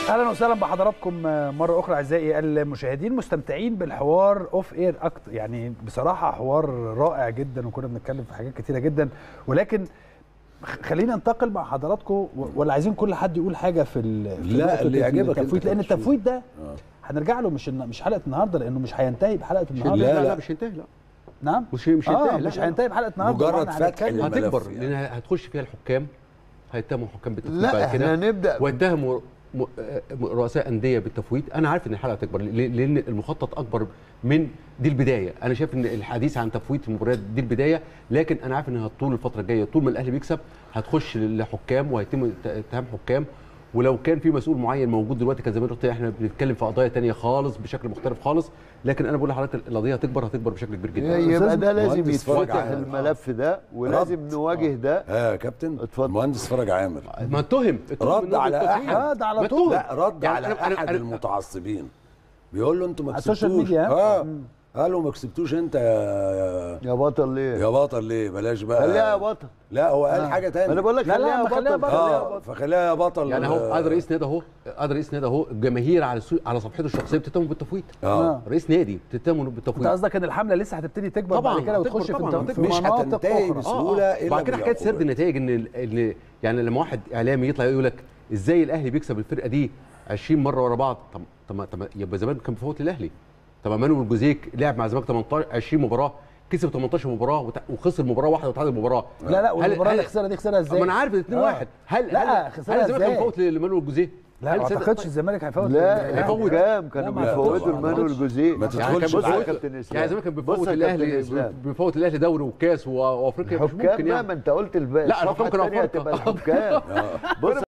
اهلا وسهلا بحضراتكم مره اخرى اعزائي المشاهدين مستمتعين بالحوار اوف اير اكتر يعني بصراحه حوار رائع جدا وكنا بنتكلم في حاجات كتيره جدا ولكن خلينا ننتقل مع حضراتكم ولا عايزين كل حد يقول حاجه في ال في لا، نقطة اللي يعجبك التفويت أنت لان تشوف. التفويت ده آه. هنرجع له مش مش حلقه النهارده لانه مش هينتهي بحلقه النهارده لا، لا لا. لا مش هينتهي لا نعم مش مش آه هينتهي لا، مش لا. هينتهي بحلقه النهارده مجرد طبعاً فتح هنتكلم. الملف هتكبر يعني. لان هتخش فيها الحكام هيتهموا الحكام بالتفويت لا بعد كده احنا نبدا واتهموا م- م- رؤساء انديه بالتفويت انا عارف ان الحلقه هتكبر ليه؟ لان المخطط اكبر من دي البدايه انا شايف ان الحديث عن تفويت المباريات دي البدايه لكن انا عارف انها طول الفتره الجايه طول ما الاهلي بيكسب هتخش لحكام وهيتم اتهام حكام ولو كان في مسؤول معين موجود دلوقتي كان زمان قلت احنا بنتكلم في قضايا تانية خالص بشكل مختلف خالص لكن انا بقول لحضرتك القضيه هتكبر هتكبر بشكل كبير جدا يبقى ده لازم مهندس فرج يتفتح عامر. الملف ده ولازم رد. نواجه ده ها يا كابتن اتفضل. المهندس فرج عامر ما اتهم اتهم رد إنه على بالتفويت. أحد. اه ده على ما طول لا رد يعني على أنا- أنا- احد أنا- المتعصبين بيقول له انتوا ما على السوشيال كسبتوش ميديا؟ اه مم. قالوا ما كسبتوش انت يا يا بطل ليه؟ يا بطل ليه بلاش بقى خليها يا بطل لا هو قال آه. حاجه ما تانية انا بقول لك لا، لا، خليها ما خليها بطل بطل. اه فخليها يا بطل يعني اهو آه، قادر رئيس نادي اهو قادر رئيس نادي اهو الجماهير على السو... على صفحته الشخصيه بتتهمه بالتفويت اه رئيس نادي بتتهمه انت بالتفويت قصدك ان الحمله لسه هتبتدي تكبر طبعاً، بعد كده هتكبر وتخش في, طبعاً، الت- في مش مناطق هتنتهي اخرى بس- بسهولة إلا بعد كده حكايه بالعقوبات. سرد النتائج ان ال- ان يعني لما واحد اعلامي يطلع يقول لك ازاي الاهلي بيكسب الفرقه دي 20 مره ورا بعض طب طب طب يبقى زمان كان بيفوت للاهلي طب مانويل جوزيك لعب مع الزمالك 18 20 مباراه كسب 18 مباراه وت- وخسر مباراه واحده وتعادل مباراه لا لا هل- والمباراه اللي هل- خسرها دي خسرها ازاي؟ ما انا عارف 2 آه. 1 هل لا، هل خسرها هل الزمالك كان إزاي؟ بيفوت لمانويل جوزيه لا هل ما صدق- اعتقدش الزمالك هيفوت لا هيفوت. الحكام كانوا لا، ما بيفوتوا أعتقدش. المانويل جوزيه ما يعني كان تدخلش بص يا بيفوت كابتن اسلام يعني زمان كان بص بيفوت يا الاهلي كابتن إسلام. بيفوت الاهلي دوري وكاس و- وافريقيا مش الحكام ممكن بقى يعني ما انت قلت الباقي لا، الصفحه الحكام كانوا الثانيه أفارقة. هتبقى الحكام بص